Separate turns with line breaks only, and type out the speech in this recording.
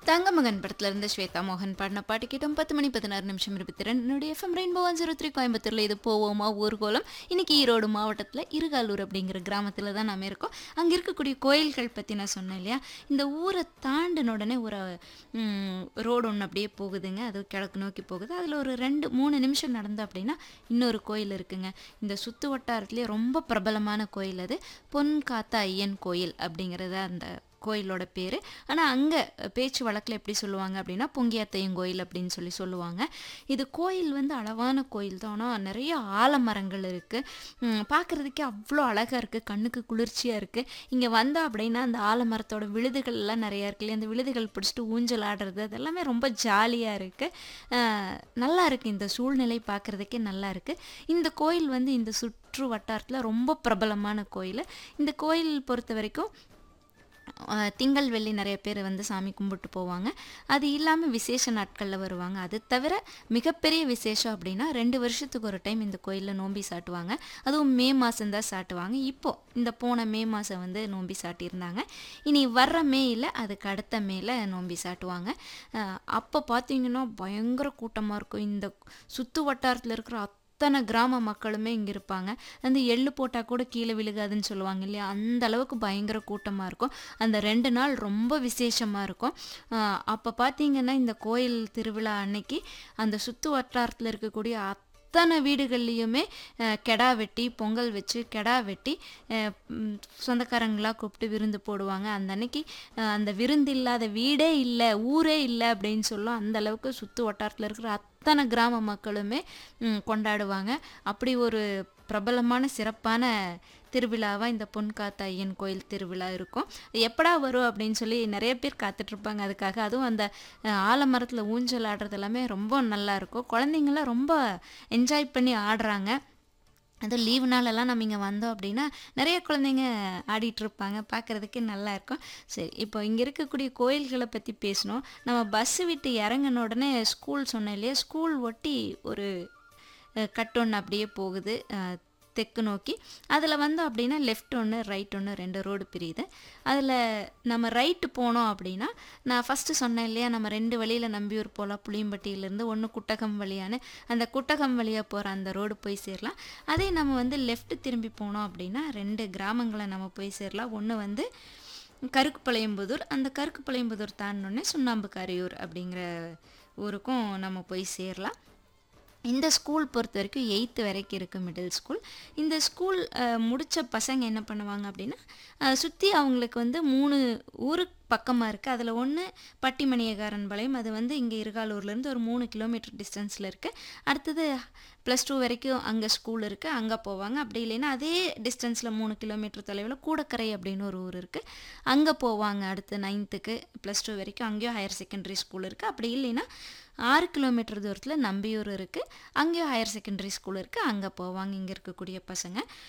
தங்கமகன் படத்துல இருந்து ஸ்வேதா மோகன் பாடின பாட்டு கேட்டோம் பத்து மணி பதினாறு நிமிஷம் இருபத்தி ரெண்டு என்னுடைய FM Rainbow one zero three கோயம்புத்தூர்ல இது போவோமா ஊர்கோலம் இன்னைக்கு ஈரோடு மாவட்டத்துல இருகாலூர் அப்படிங்கிற கிராமத்துல தான் நாம இருக்கோம் அங்க இருக்கக்கூடிய கோயில்கள் பத்தி நான் சொன்னேன் இல்லையா இந்த ஊரை தாண்டின உடனே ஒரு ரோடு ஒன்று அப்படியே போகுதுங்க அது கிழக்கு நோக்கி போகுது அதில் ஒரு ரெண்டு மூணு நிமிஷம் நடந்து அப்படின்னா இன்னொரு கோயில் இருக்குங்க இந்த சுற்று வட்டாரத்துலேயே ரொம்ப பிரபலமான கோயில் அது பொன்காத்தா ஐயன் கோயில் அப்படிங்கிறது அந்த கோயிலோட பேர் ஆனால் அங்கே பேச்சு வழக்கில் எப்படி சொல்லுவாங்க அப்படின்னா பொங்கியாத்தையும் கோயில் அப்படின்னு சொல்லி சொல்லுவாங்க இது கோயில் வந்து அளவான கோயில் தான் ஆனால் நிறைய ஆலமரங்கள் இருக்குது பார்க்குறதுக்கே அவ்வளோ அழகாக இருக்குது கண்ணுக்கு குளிர்ச்சியாக இருக்குது இங்கே வந்தோம் அப்படின்னா அந்த ஆலமரத்தோட விழுதுகள் எல்லாம் நிறையா இருக்கு இல்லையா அந்த விழுதுகள் பிடிச்சிட்டு ஊஞ்சல் ஆடுறது அதெல்லாமே ரொம்ப ஜாலியாக இருக்குது நல்லா இருக்குது இந்த சூழ்நிலை பார்க்குறதுக்கே நல்லா இருக்குது இந்த கோயில் வந்து இந்த சுற்று வட்டாரத்தில் ரொம்ப பிரபலமான கோயில் இந்த கோயில் பொறுத்த வரைக்கும் அஹ், திங்கள் வெள்ளி நிறைய பேர் வந்து சாமி கும்பிட்டு போவாங்க அது இல்லாமல் விசேஷ நாட்களில் வருவாங்க அது தவிர மிகப்பெரிய விசேஷம் அப்படின்னா ரெண்டு வருஷத்துக்கு ஒரு டைம் இந்த கோயிலில் நோம்பி சாட்டுவாங்க அதுவும் மே மாதம்தான் சாட்டுவாங்க இப்போது இந்த போன மே மாதம் வந்து நோம்பி சாட்டியிருந்தாங்க இனி வர்ற மேயில் அதுக்கு அடுத்த மேல நோம்பி சாட்டுவாங்க அஹ், அப்போ பார்த்தீங்கன்னா பயங்கர கூட்டமாக இருக்கும் இந்த சுற்று வட்டாரத்தில் இருக்கிற அத்தனை கிராம மக்களுமே இங்கே இருப்பாங்க அந்த எள்ளு போட்டால் கூட கீழே விழுகாதுன்னு சொல்லுவாங்க இல்லையா அந்த அளவுக்கு பயங்கர கூட்டமாக இருக்கும் அந்த ரெண்டு நாள் ரொம்ப விசேஷமாக இருக்கும் அப்போ பார்த்தீங்கன்னா இந்த கோயில் திருவிழா அன்னைக்கு அந்த சுற்று வட்டாரத்தில் இருக்கக்கூடிய அத்தனை வீடுகள்லேயுமே அஹ், கெடா வெட்டி பொங்கல் வச்சு கெடா வெட்டி அஹ், ம், சொந்தக்காரங்களாக கூப்பிட்டு விருந்து போடுவாங்க அந்த அன்னைக்கு அஹ், அந்த விருந்து இல்லாத வீடே இல்லை ஊரே இல்லை அப்படின்னு சொல்லும் அந்த அளவுக்கு சுற்று வட்டாரத்தில் இருக்கிற அத்தனை கிராம மக்களுமே ம், கொண்டாடுவாங்க அப்படி ஒரு பிரபலமான சிறப்பான திருவிழாவாக இந்த பொன்காத்த ஐயன் கோயில் திருவிழா இருக்கும் எப்படா வரும் அப்படின்னு சொல்லி நிறைய பேர் காத்துட்ருப்பாங்க அதுக்காக அதுவும் அந்த அஹ், ஆலமரத்தில் ஊஞ்சல் ஆடுறது எல்லாமே ரொம்ப நல்லா இருக்கும் குழந்தைங்களாம் ரொம்ப என்ஜாய் பண்ணி ஆடுறாங்க அதுவும் லீவு நாளெல்லாம் நம்ம இங்கே வந்தோம் அப்படின்னா நிறைய குழந்தைங்க ஆடிட்டு இருப்பாங்க பார்க்குறதுக்கே நல்லா இருக்கும் சரி இப்போ இங்கே இருக்கக்கூடிய கோயில்களை பற்றி பேசணும் நம்ம பஸ்ஸு விட்டு இறங்கின உடனே ஸ்கூல் சொன்னேன் இல்லையா ஸ்கூல் ஒட்டி ஒரு அஹ், கட் ஒன்று அப்படியே போகுது அஹ், தெற்கு நோக்கி அதில் வந்தோம் அப்படின்னா லெஃப்ட் ஒன்று ரைட் ஒன்று ரெண்டு ரோடு பிரியுது அதில் நம்ம ரைட்டு போனோம் அப்படின்னா நான் ஃபஸ்ட்டு சொன்னேன் இல்லையா நம்ம ரெண்டு வழியில் நம்பியூர் போகலாம் புளியம்பட்டியிலேருந்து ஒன்று குட்டகம் வழியான்னு அந்த குட்டகம் வழியாக போகிற அந்த ரோடு போய் சேரலாம் அதே நம்ம வந்து லெஃப்ட் திரும்பி போனோம் அப்படின்னா ரெண்டு கிராமங்களை நம்ம போய் சேரலாம் ஒன்று வந்து கருக்குப்பாளையம்புதூர் அந்த கருக்குப்பாளையம்புதூர் தாண்டினோடனே சுண்ணாம்புக்காரியூர் அப்படிங்கிற ஊருக்கும் நம்ம போய் சேரலாம் இந்த ஸ்கூல் பொறுத்த வரைக்கும் எயித்து வரைக்கும் இருக்குது மிடில் ஸ்கூல் இந்த ஸ்கூல் முடித்த பசங்க என்ன பண்ணுவாங்க அப்படின்னா சுற்றி அவங்களுக்கு வந்து மூணு ஊருக்கு பக்கமாக இருக்குது அதில் ஒன்று பட்டிமணியகாரன் பாளையம் அது வந்து இங்கே இருகாலூர்லேருந்து ஒரு மூணு கிலோமீட்டர் டிஸ்டன்ஸில் இருக்குது அடுத்தது ப்ளஸ் டூ வரைக்கும் அங்கே ஸ்கூல் இருக்குது அங்கே போவாங்க அப்படி இல்லைன்னா அதே டிஸ்டன்ஸில் மூணு கிலோமீட்டர் தொலைவில் கூடக்கரை அப்படின்னு ஒரு ஊர் இருக்குது அங்கே போவாங்க அடுத்து நைன்த்துக்கு ப்ளஸ் டூ வரைக்கும் அங்கேயும் ஹையர் செகண்டரி ஸ்கூல் இருக்குது அப்படி இல்லைன்னா ஆறு கிலோமீட்டர் தூரத்தில் நம்பியூர் இருக்குது அங்கேயும் ஹையர் செகண்டரி ஸ்கூல் இருக்குது அங்கே போவாங்க இங்கே இருக்கக்கூடிய பசங்க